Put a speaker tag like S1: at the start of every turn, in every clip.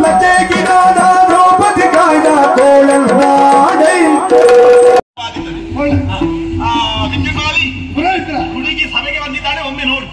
S1: ಲತೆಗಿನಾದ ದ್ರೌಪದಿ ಕಾಯ್ದ ಕೋಳಲ್ನಾಡೈ
S2: ಆ ವಿದ್ಯುನ್ಮಾಲಿ
S3: ಪುರೋಹಿತ್ರ
S2: ಹುಡುಗಿ ಸಭೆಗೆ ಬಂದಿದ್ದಾಳೆ ಒಮ್ಮೆ ನೋಡು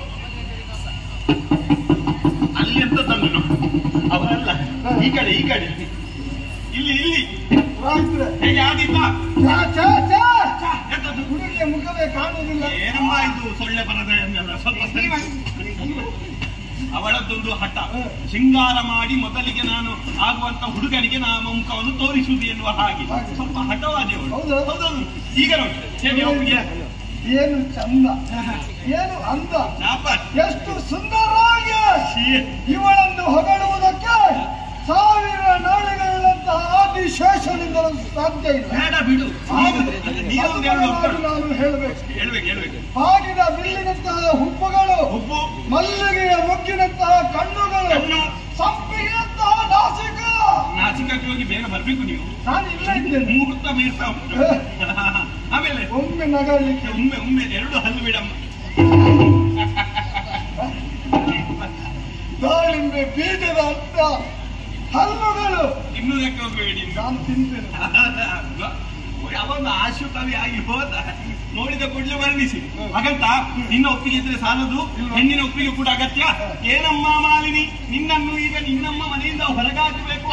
S2: ಅಲ್ಲಿ ಎಂತ ತಂದನು ಅವರಲ್ಲ ಈ ಕಡೆ ಈ ಕಡೆ ಇಲ್ಲಿ ಇಲ್ಲಿ
S3: ಪುರೋಹಿತ್ರ
S2: ಹೇಗೆ ಆದಿತ್ತ
S3: ಚಾ ಚಾ ಚಾ
S2: ಎಂತದ್ದು?
S3: ಹುಡುಗಿಯ ಮುಖವೇ ಕಾಣುವುದಿಲ್ಲ
S2: ಏನಮ್ಮ ಇದು ಸೊಳ್ಳೆ ಬರದ ಎಂದಲ್ಲ, ಸ್ವಲ್ಪ ಸರಿ ಮಾಡಿ. ಅವಳದ್ದೊಂದು ಹಠ ಶೃಂಗಾರ ಮಾಡಿ ಮೊದಲಿಗೆ ನಾನು ಆಗುವಂತ ಹುಡುಗನಿಗೆ ನಾನು ಮುಖವನ್ನು ತೋರಿಸುವುದು ಎನ್ನುವ ಹಾಗೆ ಸ್ವಲ್ಪ ಹಠವಾದವಳು
S3: ಹೌದು.
S2: ಹೌದೌದು ಈಗ ನೋಡಿ ಹೇಗೆ ಒಪ್ಪಿಗೆ?
S3: ಏನು ಚಂದ ಏನು ಅಂದ
S2: ಶಾಬಾಷ್.
S3: ಎಷ್ಟು ಸುಂದರವಾಗಿ
S2: ಛೀ.
S3: ಇವಳನ್ನು ಹೊಗಳುವುದಕ್ಕೆ ಸಾವಿರ ನಾಳೆಗಳಂತಹ ಆದಿಶೇಷನಿಂದಲೂ ಸಾಧ್ಯ ಇಲ್ಲ
S2: ಬೇಡ ಬಿಡು ನೀನು ಒಂದು ಎರಡು ಒಪ್ಪು.
S3: ನಾನು ಹೇಳಬೇಕು
S2: ಹೇಳ್ಬೇಕು ಹೇಳ್ಬೇಕು
S3: ಬಾಗಿದ ಬಿಲ್ಲಿನಂತಹ ಹುಬ್ಬುಗಳು
S2: ಉಪ್ಪು
S3: ಮಲ್ಲಿಗೆಯ ಮೊಗ್ಗಿನಂತಹ ಕಣ್ಣುಗಳು
S2: ಕಣ್ಣು
S3: ಸಂಪಿಗೆಯಂತಹ ನಾಸಿಕ
S2: ನಾಚಿಕಕ್ಕೆ ಹೋಗಿ ಬೇಗ ಬರ್ಬೇಕು ನೀವು
S3: ನಾನು ಇಲ್ಲ ಇದ್ದೇನೆ
S2: ಮುಹೂರ್ತ ಮೀರ್ತಾ ಉಂಟು ಆಮೇಲೆ
S3: ಒಮ್ಮೆ ನಗಲಿಕ್ಕೆ
S2: ಒಮ್ಮೆ ಒಮ್ಮೆ ಎರಡು ಹಲ್ಲು ಬಿಡಮ್ಮ
S3: ದಾಳಿಂಬೆ ಬೀಜದ ಅಂತ ಹಲ್ಲುಗಳು
S2: ತಿನ್ನುವುದಕ್ಕೆ ಹೋಗಬೇಡಿ
S3: ನಾನು ತಿಂತೇನೆ
S2: ಅವನು ಆಶುಕವಿ ಆಗಿ ಹೋದ ನೋಡಿದ ಕೂಡಲೇ ವರ್ಣಿಸಿ ಹಾಗಂತ ನಿನ್ನ ಒಪ್ಪಿಗೆ ಇದ್ರೆ ಸಾಲದು ಹೆಣ್ಣಿನ ಒಪ್ಪಿಗೆ ಕೂಡ ಅಗತ್ಯ ಏನಮ್ಮ ಮಾಲಿನಿ ನಿನ್ನನ್ನು ಈಗ ನಿನ್ನಮ್ಮ ಮನೆಯಿಂದ ಹೊರಗಾಕಬೇಕು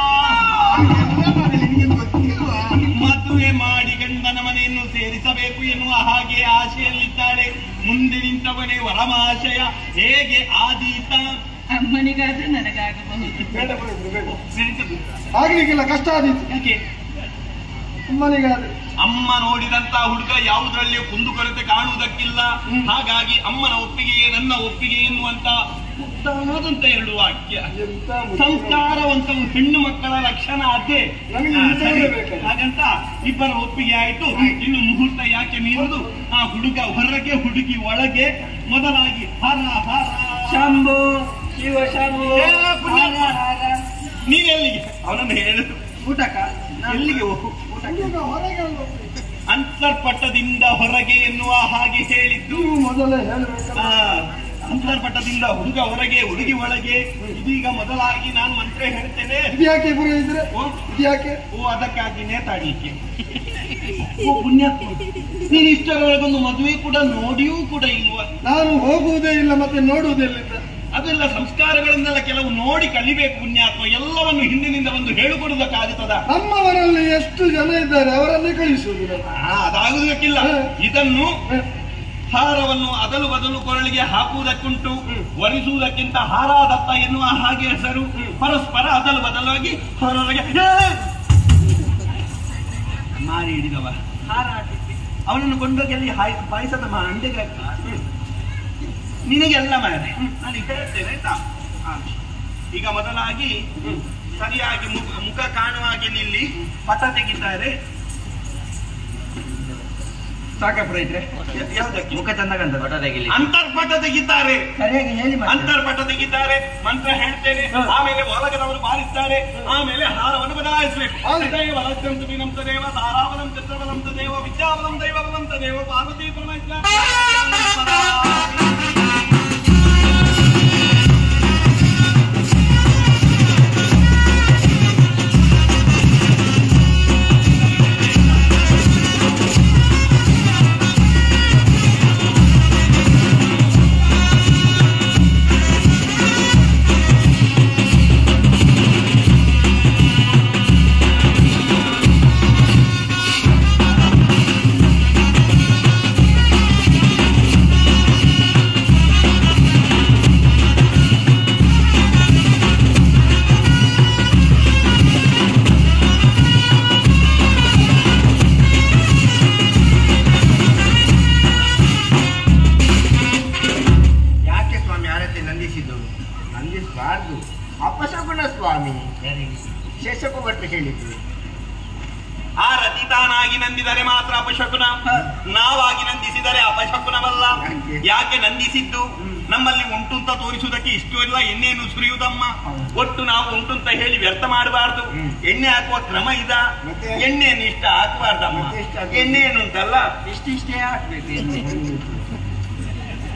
S2: ಮದುವೆ ಮಾಡಿ ಗಂಡನ ಮನೆಯನ್ನು ಸೇರಿಸಬೇಕು ಎನ್ನುವ ಹಾಗೆ ಆಶೆಯಲ್ಲಿದ್ದಾಳೆ ಮುಂದೆ ನಿಂತವನೇ ವರಮಾಶಯ ಹೇಗೆ ಆದೀತ
S4: ಅಮ್ಮನಿಗಾದ್ರೆ ನನಗಾಗಬಹುದು
S3: ಬೇಡ ಪುರೋಹಿತ್ರೆ, ಬೇಡ
S2: ನೆನೆಸದು.
S3: ಆಗ್ಲಿಕ್ಕಿಲ್ಲ ಕಷ್ಟ ಆದೀತು
S2: ಯಾಕೆ
S3: ಅಮ್ಮನಿಗಾದ್ರೆ
S2: ಅಮ್ಮ ನೋಡಿದಂತ ಹುಡುಗ ಯಾವುದರಲ್ಲಿಯೂ ಕುಂದುಕೊರತೆ ಕಾಣುವುದಕ್ಕಿಲ್ಲ ಹಾಗಾಗಿ ಅಮ್ಮನ ಒಪ್ಪಿಗೆಯೇ ನನ್ನ ಒಪ್ಪಿಗೆ ಎನ್ನುವಂತ ಉತ್ತಮವಾದಂತ ಎರಡು ವಾಕ್ಯ
S3: ಎಂತ
S2: ಸಂಸ್ಕಾರವಂತ ಹೆಣ್ಣು ಮಕ್ಕಳ ಲಕ್ಷಣ ಅದೇ
S3: ನಮಗೆ
S2: ಆ,
S3: ಇಂಥವೇ
S2: ಸರಿ.
S3: ಬೇಕು.
S2: ಹಾಗಂತ ಇಬ್ಬರ ಒಪ್ಪಿಗೆ ಆಯ್ತು ಇನ್ನು ಮುಹೂರ್ತ ಯಾಕೆ ಮೀರುದು ಆ ಹುಡುಗ ಹೊರಗೆ ಹುಡುಗಿ ಒಳಗೆ ಮೊದಲಾಗಿ ಹರ ಹರ
S4: ಶಂಭು ಶಿವ ಶಂಭು
S2: ಏ, ಪುಣ್ಯ.
S4: ಹರ, ಹರ.
S2: ನೀನೆಲ್ಲಿಗೆ ಅವನನ್ನು ಹೇಳು
S4: ಊಟಕ್ಕ
S2: ಎಲ್ಲಿಗೆ ಹೋಗು
S3: ಹುಡುಗ ಹೊರಗೆ ಅಲ್ಲ.
S2: ಅಂತರ್ಪಟ್ಟದಿಂದ ಹೊರಗೆ ಎನ್ನುವ ಹಾಗೆ ಹೇಳಿದ್ದು
S3: ನೀವು ಮೊದಲೇ ಹೇಳಬೇಕಲ್ಲ
S2: ಆ, ಅಂತರ್ಪಟ್ಟದಿಂದ ಹುಡುಗ ಹೊರಗೆ ಹುಡುಗಿ ಒಳಗೆ ಇದೀಗ ಮೊದಲಾಗಿ ನಾನು ಮಂತ್ರ ಹೇಳ್ತೇನೆ
S3: ಇದ್ಯಾಕೆ ಪುರೋಹಿತ್ರೆ
S2: ಓ,
S3: ಇದ್ಯಾಕೆ
S2: ಓ ಅದಕ್ಕಾಗಿ ನೇತಾಡ್ಲಿಕ್ಕೆ ಓ ಪುಣ್ಯಾತ್ಮ ನೀನು ಇಷ್ಟರೊಳಗೊಂದು ಮದುವೆ ಕೂಡ ನೋಡಿಯೂ ಕೂಡ ಇಲ್ವ
S3: ನಾನು ಹೋಗುವುದೇ ಇಲ್ಲ ಮತ್ತೆ ನೋಡುವುದಿಲ್ಲ
S2: ಅದೆಲ್ಲ ಸಂಸ್ಕಾರಗಳನ್ನೆಲ್ಲ ಕೆಲವು ನೋಡಿ ಕಲಿಬೇಕು ಪುಣ್ಯಾತ್ಮ ಎಲ್ಲವನ್ನು ಹಿಂದಿನಿಂದ ಒಂದು ಹೇಳಿಕೊಡುವುದಕ್ಕಾಗುತ್ತದ
S3: ನಮ್ಮವರಲ್ಲಿ ಎಷ್ಟು ಜನ ಇದ್ದಾರೆ ಅವರನ್ನೇ ಕಳಿಸುವುದು ನಾವು.
S2: ಆ, ಅದಾಗುವುದಕ್ಕಿಲ್ಲ ಇದನ್ನು ಹಾರವನ್ನು ಅದಲು ಬದಲು ಕೊರಳಿಗೆ ಹಾಕುವುದಕ್ಕುಂಟು ವರಿಸುವುದಕ್ಕಿಂತ ಹಾರಾದತ್ತ ಎನ್ನುವ ಹಾಗೆ ಹೆಸರು ಪರಸ್ಪರ ಅದಲು ಬದಲಾಗಿ ಹೊರಗೆ ಮಾರಿ ಹಿಡಿದವ ಹಾರಾಟಕ್ಕೆ ಅವನನ್ನು ಕೊಂಡೋಗಿ ಅಲ್ಲಿ ಹಾಯ್ ಪಾಯಸದ ಮಾ ಅಂಡೆಗೆ ಹಾಕಿ. ನಿನಗೆಲ್ಲ ಮಾರೆ ನಾನು ಹೇಳ್ತೇನೆ ಆಯ್ತಾ ಹಾ. ಈಗ ಮೊದಲಾಗಿ ಸರಿಯಾಗಿ ಮುಖ ಮುಖ ಕಾಣುವ ಹಾಗೆ ನಿಲ್ಲಿ ಪಟ ತೆಗಿತಾರೆ
S4: ಸಾಕಪ್ಪ ಇದ್ರೆ
S2: ಯ- ಯಾವ್ದಕ್ಕೆ
S4: ಮುಖ ಚಂದ ಕಾಣ್ತದೆ ಫೋಟೋ ತೆಗಿಲಿ
S2: ಅಂತರ್ಪಟ ತೆಗಿತಾರೆ
S4: ಸರಿಯಾಗಿ ಹೇಳಿ ಮತ್ತೆ.
S2: ಅಂತರ್ಪಟ ತೆಗಿತಾರೆ ಮಂತ್ರ ಹೇಳ್ತೇನೆ
S4: ಹ.
S2: ಆಮೇಲೆ ಒಳಗದವರು ಬಾರಿಸ್ತಾರೆ ಆಮೇಲೆ ಹಾರವನ್ನು ಬದಲಾಯಿಸಬೇಕು ದೇವ ಲಕ್ಷ್ಮಂ ತುಮಿನಂತ ದೇವ ತಾರಾವಲಂ ಚಂದ್ರವಲಂತ ದೇವ ವಿದ್ಯಾವಲಂ ದೈವವಲಂತ ದೇವ ಪಾರ್ವತಿ ಪರಮೇಶ್ವರ
S5: ಯಾಕೆ ಸ್ವಾಮಿ ಆರತಿ ನಂದಿಸಿದ್ದು ನಂದಿಸಬಾರ್ದು ಅಪಶಕುನ ಸ್ವಾಮಿ ಶೇಷಕು ಭಟ್ರು ಹೇಳಿದ್ದು
S2: ಆ ರತಿತಾನಾಗಿ ನಂದಿದರೆ ಮಾತ್ರ ಅಪಶಕುನ ನಾವಾಗಿ ನಂದಿಸಿದರೆ ಅಪಶಕುನವಲ್ಲ
S5: ಯಾಕೆ?
S2: ಯಾಕೆ ನಂದಿಸಿದ್ದು ನಮ್ಮಲ್ಲಿ ಉಂಟು ಅಂತ ತೋರಿಸುವುದಕ್ಕೆ ಇಷ್ಟು ಎಲ್ಲ ಎಣ್ಣೆಯನ್ನು ಸುರಿಯುವುದಮ್ಮ ಒಟ್ಟು ನಾವು ಉಂಟು ಅಂತ ಹೇಳಿ ವ್ಯರ್ಥ ಮಾಡಬಾರ್ದು
S5: ಹ್ಮ್.
S2: ಎಣ್ಣೆ ಹಾಕುವ ಕ್ರಮ ಇದ
S5: ಮತ್ತೆ?
S2: ಎಣ್ಣೆಯನ್ನು ಇಷ್ಟ ಹಾಕಬಾರ್ದಮ್ಮ
S5: ಮತ್ತೆ ಎಷ್ಟು ಹಾಕ್ಬೇಕು?
S2: ಎಣ್ಣೆ ಏನುಂಟಲ್ಲ
S4: ಇಷ್ಟಿಷ್ಟೇ ಹಾಕ್ಬೇಕು ಎಣ್ಣೆ.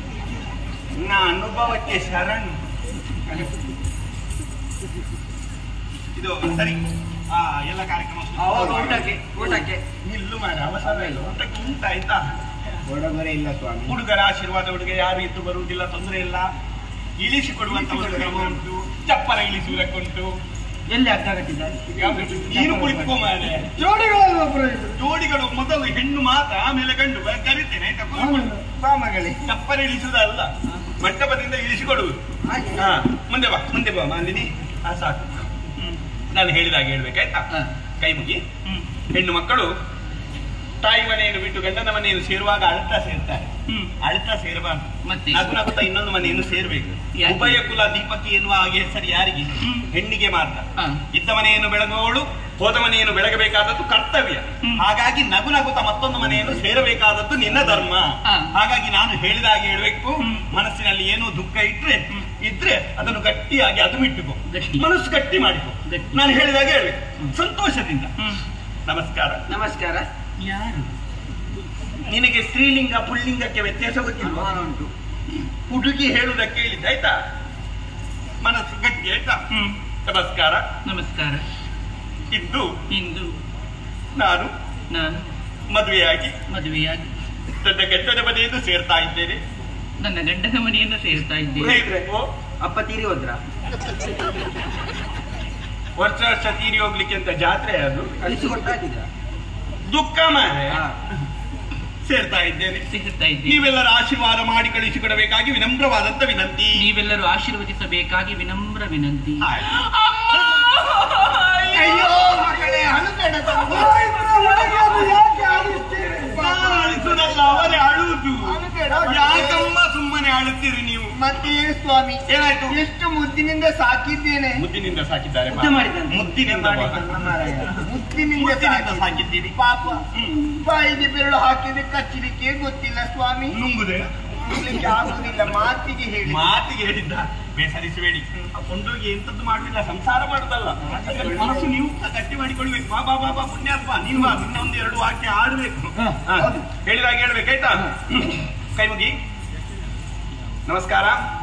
S2: ನನ್ನ ಅನುಭವಕ್ಕೆ ಶರಣು ಇದು ಸರಿ ಆ ಎಲ್ಲ ಕಾರ್ಯಕ್ರಮ
S4: ಅವಾಗ ಊಟಕ್ಕೆ ಊಟಕ್ಕೆ
S2: ನಿಲ್ಲು ಮಾರ ಅವಸರ ಇಲ್ಲ ಊಟಕ್ಕೆ ಉಂಟಾಯ್ತಾ
S5: ಒಡಗೊರೆ ಇಲ್ಲ ಸ್ವಾಮಿ
S2: ಹುಡುಗರ ಆಶೀರ್ವಾದ ಹುಡುಗ ಯಾರು ಎದ್ದು ಬರುವುದಿಲ್ಲ ತೊಂದರೆ ಇಲ್ಲ ಇಳಿಸಿ ಕೊಡುವಂತ ಒಂದು ಕ್ರಮ ಉಂಟು ಚಪ್ಪರ ಇಳಿಸುವುದಕ್ಕುಂಟು
S4: ಎಲ್ಲಿ ಅಗ್ಗ ಕಟ್ಟಿದ್ದಾರೆ
S2: ಯಾವ್ದು? ನೀನು ಕುಳಿತುಕೋ ಮಾರೆ
S3: ಜೋಡಿಗಳಲ್ಲಿ ಒಬ್ಬರು ಇದ್ರು
S2: ಜೋಡಿಗಳು ಮೊದಲು ಹೆಣ್ಣು ಮಾತ್ರ ಆಮೇಲೆ ಗಂಡು ಬ- ಕರಿತೇನೆ ಆಯ್ತಾ ಕುಳಿತುಕೊಳ್ಳು.
S5: ಬಾ ಮಗಳೇ
S2: ಚಪ್ಪರ ಇಳಿಸುವುದಲ್ಲ ಮಂಟಪದಿಂದ ಇಳಿಸಿಕೊಡುವುದು ಹಾ ಮುಂದೆ ಬಾ ಮುಂದೆ ಬಾ ಮಾಲಿನಿ ಹಾ ಸಾಕು ಹ್ಮ್. ನಾನು ಹೇಳಿದಾಗ ಹೇಳ್ಬೇಕಾಯ್ತಾ
S4: ಹ.
S2: ಕೈ ಮುಗಿ ಹೆಣ್ಣು ಮಕ್ಕಳು ತಾಯಿ ಮನೆಯನ್ನು ಬಿಟ್ಟು ಗಂಡನ ಮನೆಯನ್ನು ಸೇರುವಾಗ ಅಳ್ತಾ ಸೇರ್ತಾರೆ ಅಳ್ತಾ ಸೇರಬಾರ್ದು
S4: ಮತ್ತೆ?
S2: ನಗು ನಗುತ್ತಾ ಇನ್ನೊಂದು ಮನೆಯನ್ನು ಸೇರ್ಬೇಕು
S4: ಯಾಕೆ?
S2: ಉಭಯ ಕುಲ ದೀಪಕ್ಕೆ ಎನ್ನುವ ಹಾಗೆ ಹೆಸರು ಯಾರಿಗೆ ಹೆಣ್ಣಿಗೆ ಮಾತ್ರ
S4: ಹ.
S2: ಇದ್ದ ಮನೆಯನ್ನು ಬೆಳಗುವವಳು ಹೋದ ಮನೆಯನ್ನು ಬೆಳಗಬೇಕಾದದ್ದು ಕರ್ತವ್ಯ ಹಾಗಾಗಿ ನಗು ನಗುತ್ತಾ ಮತ್ತೊಂದು ಮನೆಯನ್ನು ಸೇರಬೇಕಾದದ್ದು ನಿನ್ನ ಧರ್ಮ
S4: ಹ.
S2: ಹಾಗಾಗಿ ನಾನು ಹೇಳಿದಾಗೆ ಹೇಳ್ಬೇಕು ಮನಸ್ಸಿನಲ್ಲಿ ಏನೋ ದುಃಖ ಇಟ್ರೆ ಇದ್ರೆ ಅದನ್ನು ಗಟ್ಟಿಯಾಗಿ ಅದು ಇಟ್ಟುಕೋ
S4: ಗಟ್ಟಿ.
S2: ಮನಸ್ಸು ಗಟ್ಟಿ ಮಾಡಿಕೋ
S4: ಗಟ್ಟಿ.
S2: ನಾನು ಹೇಳಿದಾಗೆ ಹೇಳ್ಬೇಕು ಸಂತೋಷದಿಂದ ನಮಸ್ಕಾರ
S4: ನಮಸ್ಕಾರ ಯಾರು
S2: ನಿನಗೆ ಸ್ತ್ರೀಲಿಂಗ ಪುಲ್ಲಿಂಗಕ್ಕೆ ವ್ಯತ್ಯಾಸ ಗೊತ್ತಿಲ್ವಾ
S4: ಉಂಟು
S2: ಹುಡುಗಿ ಹೇಳುವುದಕ್ಕೆ ಹೇಳಿದ್ದೆ ಆಯ್ತಾ ಮನಸ್ಸು ಗಟ್ಟಿ ಆಯ್ತಾ ನಮಸ್ಕಾರ
S4: ನಮಸ್ಕಾರ
S2: ಇಂದು
S4: ಇಂದು
S2: ನಾನು
S4: ನಾನು
S2: ಮದುವೆಯಾಗಿ
S4: ಮದುವೆಯಾಗಿ
S2: ನನ್ನ ಗಂಡನ ಮನೆಯನ್ನು ಸೇರ್ತಾ ಇದ್ದೇನೆ
S4: ನನ್ನ ಗಂಡನ ಮನೆಯನ್ನು ಸೇರ್ತಾ ಇದ್ದೇನೆ
S2: ಇದ್ರೆ, ಓ,
S5: ಅಪ್ಪ ತೀರಿ ಹೋದ್ರ
S2: ವರ್ಷ ವರ್ಷ ತೀರಿ ಹೋಗ್ಲಿಕ್ಕೆ ಅಂತ ಜಾತ್ರೆ ಅದು
S5: ಕಳಿಸಿಕೊಟ್ಟಾಗಿದ್ರ
S2: ದುಃಖ ಮಾರೆ ಸೇರ್ತಾ ಇದ್ದೇನೆ
S4: ಸೇರ್ತಾ ಇದ್ದೇನೆ
S2: ನೀವೆಲ್ಲರ ಆಶೀರ್ವಾದ ಮಾಡಿ ಕಳಿಸಿಕೊಡಬೇಕಾಗಿ ವಿನಮ್ರವಾದಂತ ವಿನಂತಿ
S4: ನೀವೆಲ್ಲರೂ ಆಶೀರ್ವದಿಸಬೇಕಾಗಿ ವಿನಮ್ರ ವಿನಂತಿ
S2: ಆಯ್ತು.
S5: ಅಯ್ಯೋ ಮಗಳೇ ಅಳುಬೇಡ ತಂಗಿ.
S3: ಹುಡುಗಿಯನ್ನು ಯಾಕೆ ಆಡಿಸ್ತೀರಿ
S2: ನಾನು ಅಳಿಸುವುದಲ್ಲ ಅವರೇ ಅಳುವುದು
S5: ಅಳುಬೇಡ.
S2: ಯಾಕಮ್ಮ ಸುಮ್ಮನೆ ಅಳುತ್ತೀರಿ ನೀವು
S5: ಮತ್ತೆ ಏನ್ ಸ್ವಾಮಿ
S2: ಏನಾಯ್ತು
S5: ಎಷ್ಟು ಮುದ್ದಿನಿಂದ ಸಾಕಿದ್ದೇನೆ
S2: ಮುದ್ದಿನಿಂದ ಸಾಕಿದ್ದಾರೆ
S4: ಮುದ್ದು ಮಾಡಿದ್ದಾನೆ.
S2: ಮುದ್ದಿನಿಂದ
S5: ಮುದ್ದಿನಿಂದ
S2: ಮುದ್ದಿನಿಂದ
S5: ಸಾಕಿದ್ದೇನೆ
S2: ಸಾಕಿದ್ದೀರಿ
S5: ಪಾಪ ಬಾಯಿಗೆ ಬೆರಳು ಹಾಕಿದ್ರೆ ಕಚ್ಚಲಿಕ್ಕೆ ಗೊತ್ತಿಲ್ಲ ಸ್ವಾಮಿ
S2: ನುಂಗುದೆ
S5: ನುಂಗ್ಲಿಕ್ಕೆ ಆಗುದಿಲ್ಲ ಮಾತಿಗೆ ಹೇಳಿ
S2: ಮಾತಿಗೆ ಹೇಳಿದ್ದ ಬೇಸರಿಸಬೇಡಿ ಆ ಕೊಂಡೋಗಿ ಎಂತದ್ದು ಮಾಡಲಿಲ್ಲ ಸಂಸಾರ ಮಾಡುದಲ್ಲ ಅದಕ್ಕೆ ಮನಸ್ಸು ನೀವು ಸಹ ಗಟ್ಟಿ ಮಾಡಿಕೊಳ್ಬೇಕು ಬಾ ಬಾ ಬಾ ಬಾ ಪುಣ್ಯಾತ್ಮ ನೀನು ಬಾ ನಿನ್ನ ಒಂದು ಎರಡು ವಾಕ್ಯ ಆಡ್ಬೇಕು ಹಾ, ಹೇಳಿದಾಗ ಹೇಳ್ಬೇಕಾಯ್ತಾ ಕೈ ಮುಗಿ ನಮಸ್ಕಾರ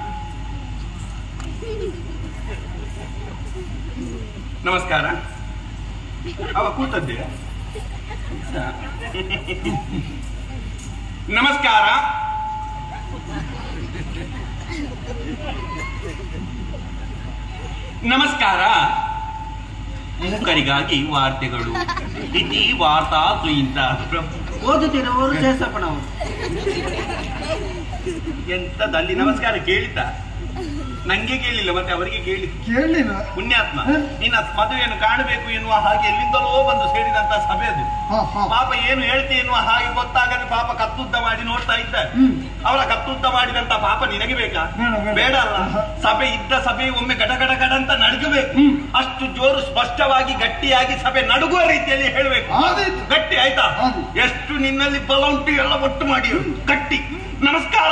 S2: ನಮಸ್ಕಾರ ಅವ ಕೂತದ್ದೇ ನಮಸ್ಕಾರ ನಮಸ್ಕಾರ ಮೂಕರಿಗಾಗಿ ವಾರ್ತೆಗಳು ಇತಿ ವಾರ್ತಾ ದ್ವೈಂತ
S4: ಓದುತ್ತಿರುವವರು ಸೇಸಪ್ಪನವರು
S2: ಎಂತದಲ್ಲಿ ನಮಸ್ಕಾರ ಕೇಳಿತ ನಂಗೆ ಕೇಳಿಲ್ಲ ಮತ್ತೆ ಅವರಿಗೆ ಕೇಳಿ
S3: ಕೇಳಲಿಲ್ಲ
S2: ಪುಣ್ಯಾತ್ಮ ನಿನ್ನ ಮದುವೆಯನ್ನು ಕಾಣಬೇಕು ಎನ್ನುವ ಹಾಗೆ ಎಲ್ಲಿಂದಲೋ ಬಂದು ಸೇರಿದಂತ ಸಭೆ ಅದು
S3: ಹಾ ಹಾ
S2: ಪಾಪ ಏನು ಹೇಳ್ತಿ ಎನ್ನುವ ಹಾಗೆ ಗೊತ್ತಾಗದೆ ಪಾಪ ಕತ್ತುದ್ದ ಮಾಡಿ ನೋಡ್ತಾ ಇದ್ದಾರೆ
S3: ಹ್ಮ್.
S2: ಅವರ ಕತ್ತುದ್ದ ಮಾಡಿದಂತ ಪಾಪ ನಿನಗೆ ಬೇಕಾ
S3: ಬೇಡ, ಬೇಡ.
S2: ಬೇಡ ಅಲ್ಲ ಸಭೆ ಇದ್ದ ಸಭೆ ಒಮ್ಮೆ ಗಡ ಗಡ ಗಡ ಅಂತ ನಡುಗಬೇಕು ಅಷ್ಟು ಜೋರು ಸ್ಪಷ್ಟವಾಗಿ ಗಟ್ಟಿಯಾಗಿ ಸಭೆ ನಡುಗುವ ರೀತಿಯಲ್ಲಿ ಹೇಳಬೇಕು
S3: ಆದೀತು.
S2: ಗಟ್ಟಿ ಆಯ್ತಾ
S3: ಆದೀತು.
S2: ಎಷ್ಟು ನಿನ್ನಲ್ಲಿ ಬಲ ಉಂಟು ಎಲ್ಲ ಒಟ್ಟು ಮಾಡಿ ಗಟ್ಟಿ ನಮಸ್ಕಾರ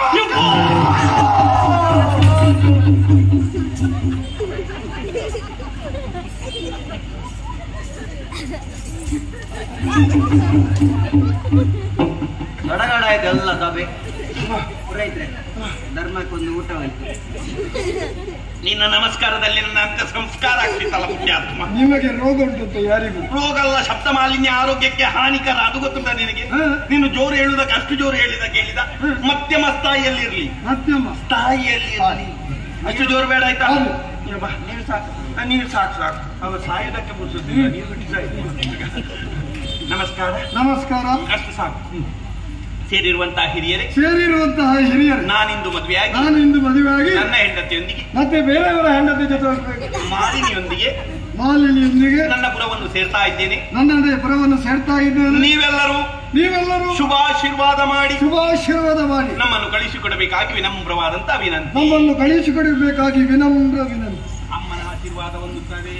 S4: ಗಡಗಡ ಆಯ್ತು ಎಲ್ಲ ಸಭೆ ಪುರೈತ್ರೆ ಧರ್ಮಕ್ಕೊಂದು ಊಟವಾಯ್ತು
S2: ನಿನ್ನ ನಮಸ್ಕಾರದಲ್ಲಿ ನನ್ನ ಅಂತ ಸಂಸ್ಕಾರ ಆಗ್ತಿತ್ತಲ್ಲ ಪುಣ್ಯಾತ್ಮ
S3: ನಿಮಗೆ ರೋಗ ಉಂಟಂತೆ ಯಾರಿಗೂ
S2: ರೋಗಲ್ಲ ಶಬ್ದ ಮಾಲಿನ್ಯ ಆರೋಗ್ಯಕ್ಕೆ ಹಾನಿಕರ ಅದು ಗೊತ್ತುಂಟ ನಿನಗೆ
S3: ಹ.
S2: ನೀನು ಜೋರು ಹೇಳುವುದಕ್ಕೆ ಅಷ್ಟು ಜೋರು ಹೇಳಿದ ಕೇಳಿದ ಮಧ್ಯಮ ಸ್ಥಾಯಿಯಲ್ಲಿರ್ಲಿ
S3: ಮಧ್ಯಮ
S2: ಸ್ಥಾಯಿಯಲ್ಲಿ ಇರ್ಲಿ. ಅಷ್ಟು ಜೋರು ಬೇಡ ಆಯ್ತಾ
S3: ಹೌದು.
S2: ನೀನು ಬಾ, ನೀನು ಸಾಕು ಆ, ನೀನು ಸಾಕು ಸಾಕು ಅವ ಸಾಯುವುದಕ್ಕೆ ಮುಗಿಸುತ್ತಿಲ್ಲ ನೀನು ಬಿಟ್ಟು ಸಾಯ್ತು. ನಮಸ್ಕಾರ
S3: ನಮಸ್ಕಾರ
S2: ಅಷ್ಟು ಸಾಕು ಸೇರಿರುವಂತಹ ಹಿರಿಯರೇ
S3: ಸೇರಿರುವಂತಹ ಹಿರಿಯರು
S2: ನಾನಿಂದು ಮದುವೆಯಾಗಿ
S3: ನಾನು ಇಂದು ಮದುವೆಯಾಗಿ
S2: ನನ್ನ ಹೆಂಡತಿಯೊಂದಿಗೆ
S3: ಮತ್ತೆ ಬೇರೆಯವರ ಹೆಂಡತಿ ಜೊತೆ ಹೋಗ್ಬೇಕು
S2: ಮಾಲಿನಿಯೊಂದಿಗೆ
S3: ಮಾಲಿನಿಯೊಂದಿಗೆ
S2: ನನ್ನ ಪುರವನ್ನು ಸೇರ್ತಾ ಇದ್ದೇನೆ
S3: ನನ್ನದೇ ಪುರವನ್ನು ಸೇರ್ತಾ ಇದ್ದೇನೆ
S2: ನೀವೆಲ್ಲರೂ
S3: ನೀವೆಲ್ಲರೂ
S2: ಶುಭಾಶೀರ್ವಾದ ಮಾಡಿ
S3: ಶುಭಾಶೀರ್ವಾದ ಮಾಡಿ
S2: ನಮ್ಮನ್ನು ಕಳಿಸಿಕೊಡಬೇಕಾಗಿ ವಿನಮ್ರವಾದಂತ ವಿನಂತಿ
S3: ನಮ್ಮನ್ನು ಕಳಿಸಿಕೊಡಬೇಕಾಗಿ ವಿನಮ್ರ ವಿನಂತಿ
S2: ಅಮ್ಮನ ಆಶೀರ್ವಾದ ಹೊಂದುತ್ತದೆ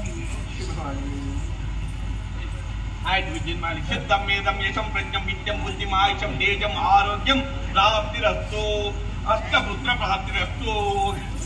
S2: ಆಯ್ತು ವಿದ್ಯುನ್ ಮಾಡಿ ಸಿದ್ಧಂ ಮೇಧಂ ಯಶಂ ಪ್ರಜ್ಞಂ ವಿದ್ಯಂ ಬುದ್ಧಿಂ ಆಯುಷಂ ತೇಜಂ ಆರೋಗ್ಯಂ ಪ್ರಾಪ್ತಿರಸ್ತು ಅಷ್ಟಪುತ್ರ ಪ್ರಾಪ್ತಿರಸ್ತು